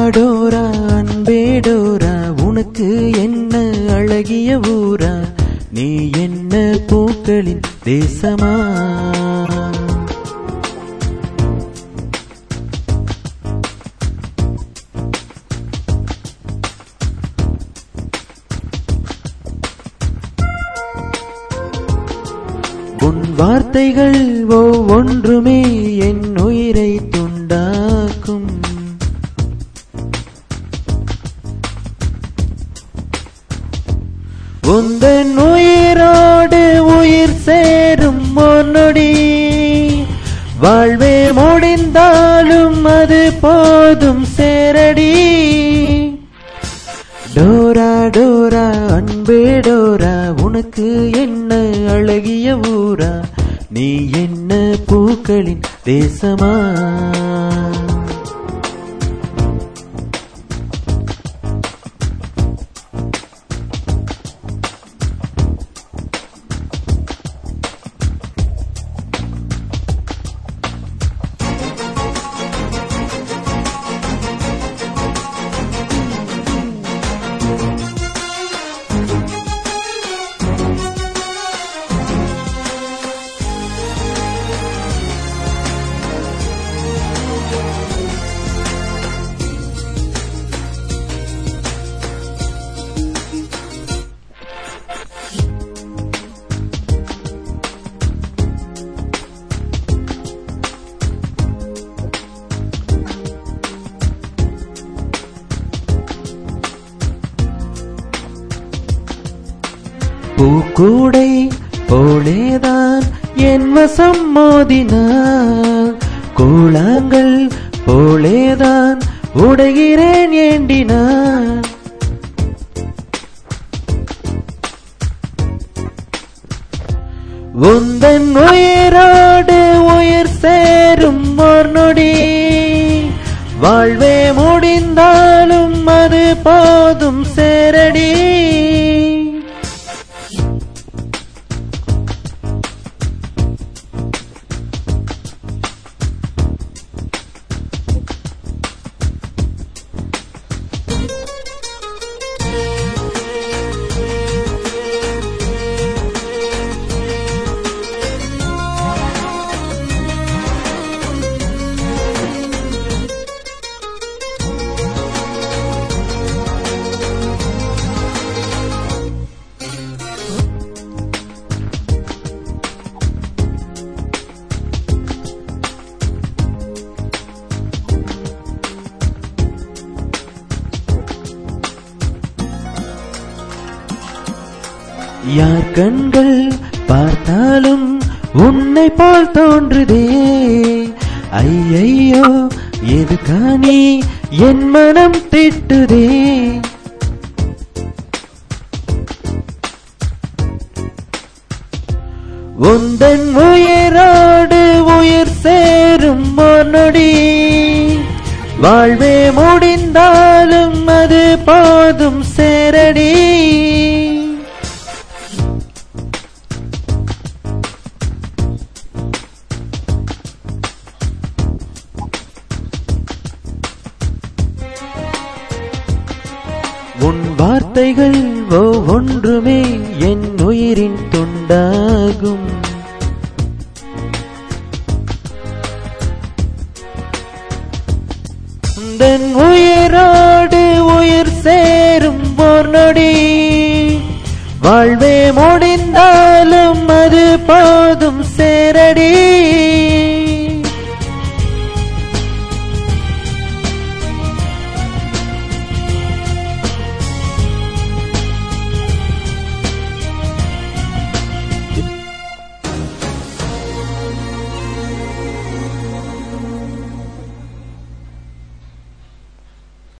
Dora அன்பே Dora உனக்கு என்ன அழகிய ஊரா நீ என்ன பூக்களின் தேசமா உன் வார்த்தைகள் ஒவ்வொன்றுமே என் உயிரை துண்டாக்கும் உந்தன் உயிரோடு உயிர் சேரும் ஒரு நொடி வாழ்வே முடிந்தாலும் அது போதும் சேரடி டோரா டோரா அன்பே டோரா உனக்கு என்ன அழகிய ஊரா நீ என்ன பூக்களின் தேசமா பூக்கூடை போலேதான் என் வசம் மோதினான் கூழாங்கள் போலேதான் உடைகிறேன் ஏண்டினான் உந்தன் உயிரோடு உயிர் சேரும் ஒரு நொடி வாழ்வே முடிந்தாலும் அது போதும் சேரடி யார் கண்கள் பார்த்தாலும் உன்னை போல் தோன்றுதே ஐயையோ எது காணி என் மனம் திட்டுதே உந்தன் உயிரோடு உயிர் சேரும் ஒரு நொடி வாழ்வே முடிந்தாலும் அது போதும் சேரடி உன் வார்த்தைகள் ஒவ்வொன்றுமே என் உயிரின் துண்டாகும் உந்தன் உயிரோடு உயிர் சேரும் ஒரு நொடி வாழ்வே முடிந்தாலும் அது போதும் சேரடி